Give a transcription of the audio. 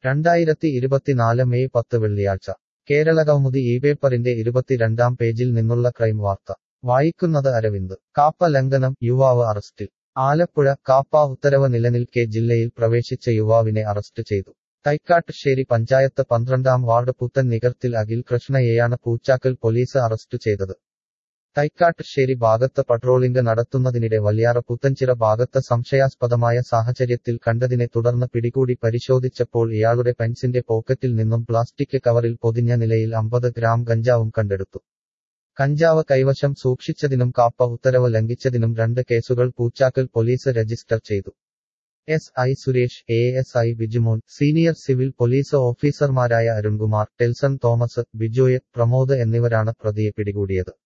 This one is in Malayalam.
രണ്ടായിരത്തി ഇരുപത്തിനാല് മെയ് പത്ത് വെള്ളിയാഴ്ച കേരളകൗമുദി ഈ പേപ്പറിന്റെ ഇരുപത്തിരണ്ടാം പേജിൽ നിന്നുള്ള ക്രൈം വാർത്ത വായിക്കുന്നത് അരവിന്ദ് കാപ്പ ലംഘനം യുവാവ് അറസ്റ്റിൽ ആലപ്പുഴ കാപ്പ ഉത്തരവ് നിലനിൽക്കെ ജില്ലയിൽ പ്രവേശിച്ച യുവാവിനെ അറസ്റ്റ് ചെയ്തു തൈക്കാട്ടുശ്ശേരി പഞ്ചായത്ത് പന്ത്രണ്ടാം വാർഡ് പുത്തൻ നികർത്തിൽ അഖിൽ കൃഷ്ണയെയാണ് പൂച്ചാക്കൽ പോലീസ് അറസ്റ്റ് ചെയ്തത് തൈക്കാട്ടുശ്ശേരി ഭാഗത്ത് പട്രോളിംഗ് നടത്തുന്നതിനിടെ വല്യാറ പുത്തൻചിറ ഭാഗത്ത് സംശയാസ്പദമായ സാഹചര്യത്തിൽ കണ്ടതിനെ തുടർന്ന് പിടികൂടി പരിശോധിച്ചപ്പോൾ ഇയാളുടെ പെൻസിന്റെ പോക്കറ്റിൽ നിന്നും പ്ലാസ്റ്റിക് കവറിൽ പൊതിഞ്ഞ നിലയിൽ അമ്പത് ഗ്രാം കഞ്ചാവും കണ്ടെടുത്തു കഞ്ചാവ് കൈവശം സൂക്ഷിച്ചതിനും കാപ്പ ഉത്തരവ് ലംഘിച്ചതിനും രണ്ട് കേസുകൾ പൂച്ചാക്കൽ പോലീസ് രജിസ്റ്റർ ചെയ്തു S I Suresh A S I Bijumon senior civil police ഓഫീസർമാരായ അരുൺകുമാർ ടെൽസൺ തോമസ് ബിജോയ് പ്രമോദ് എന്നിവരാണ് പ്രതിയെ പിടികൂടിയത്